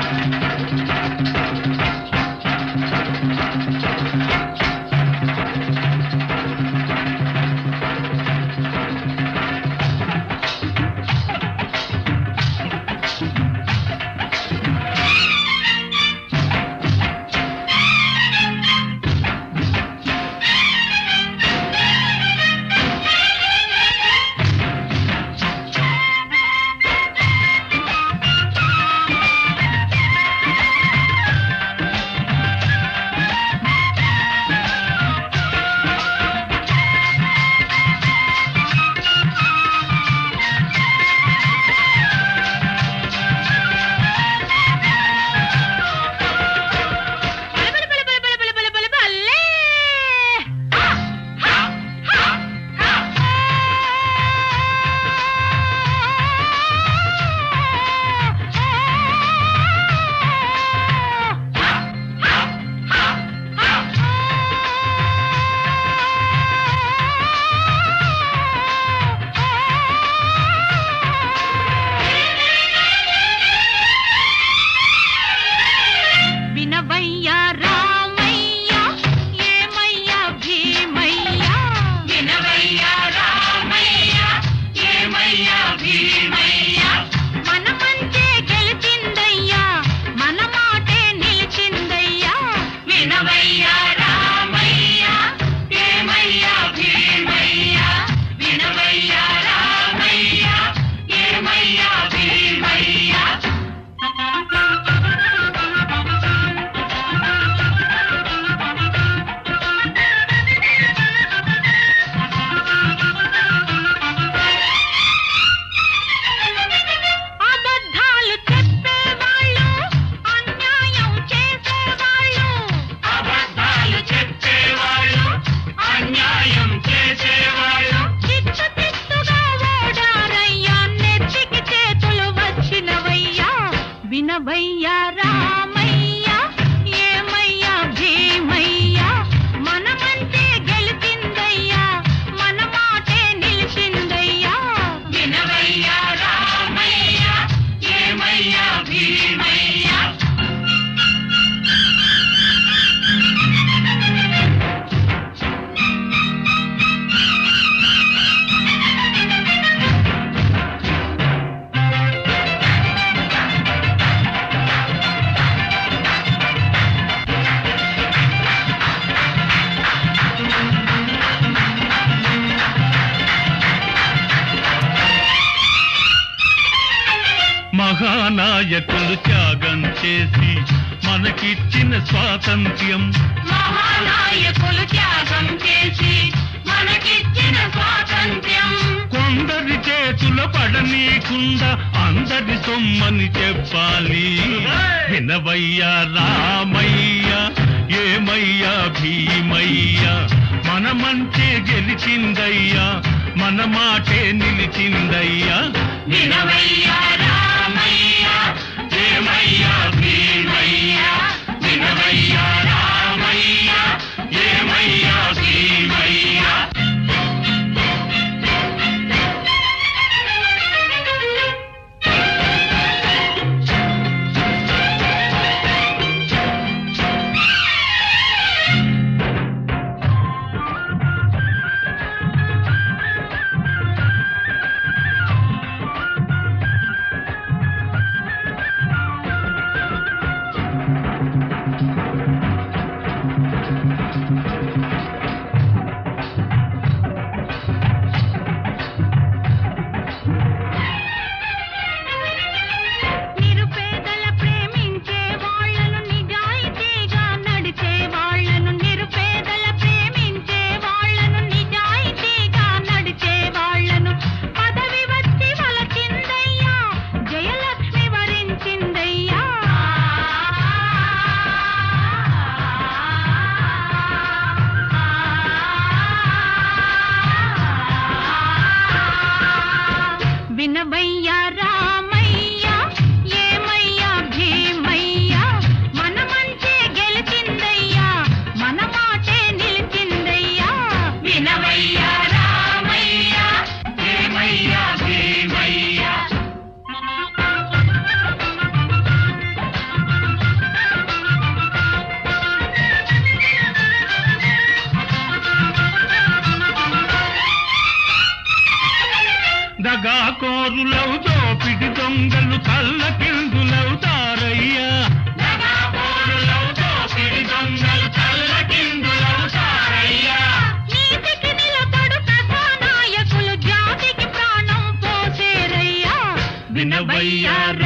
బలి బలి బలి బలి బలి బలి బలి బల్లే వినవయ్యా రామయ్య ఏమయ్యా భీమయ్య వినవయ్యా రామయ్య ఏమయ్యా భీమయ్య మన మంటే గెలిచిందయ్యా మన మాటే నిలిచిందయ్యా వినవయ్యా రామయ్య ఏమయ్యా భీమయ్య వినవయ్యా రామయ్య ఏమయ్యా భీమయ్య అబద్ధాలు చెప్పేవాళ్ళు అన్యాయం చేసేవాళ్ళు అబద్ధాలు చెప్పేవాళ్ళు అన్యాయం చేసేవాళ్ళు చిత్తు చిత్తుగా ఓడారయ్యా నెత్తికి చేతులు వచ్చినవయ్యా వినవయ్యా రామయ్య ఏమయ్యా భీమయ్యా మనమంటే గెలిచిందయ్యా మన మాటే నిలిచిందయ్యా వినవయ్యా రామయ్య ఏమయ్యా భీమయ్యా మహానాయకులు త్యాగం చేసి మనకిచ్చిన స్వాతంత్ర్యం మహానాయకులు త్యాగం చేసి మనకిచ్చిన స్వాతంత్ర్యం కొందరి చేతుల పడనీకుండా అందరి సొమ్మని చెప్పాలి వినవయ్యా రామయ్య ఏమయ్యా భీమయ్య మన మంచి గెలిచిందయ్యా మన మాటే నిలిచిందయ్యా వినవయ్యా రామయ్య ఏమయ్యా భీమయ్య వినవయ్యా రామయ్య ఏమయ్యా భీమయ్య దగాకోరులవు దోపిడి దొంగలు తల్లకిందులవుతారయ్యా దగాకోరులవు దోపిడి దొంగలు తల్లకిందులవుతారయ్యా నీతికి నిలబడు కథానాయకులు జాతికి ప్రాణం పోసేరయ్యా వినవయ్యా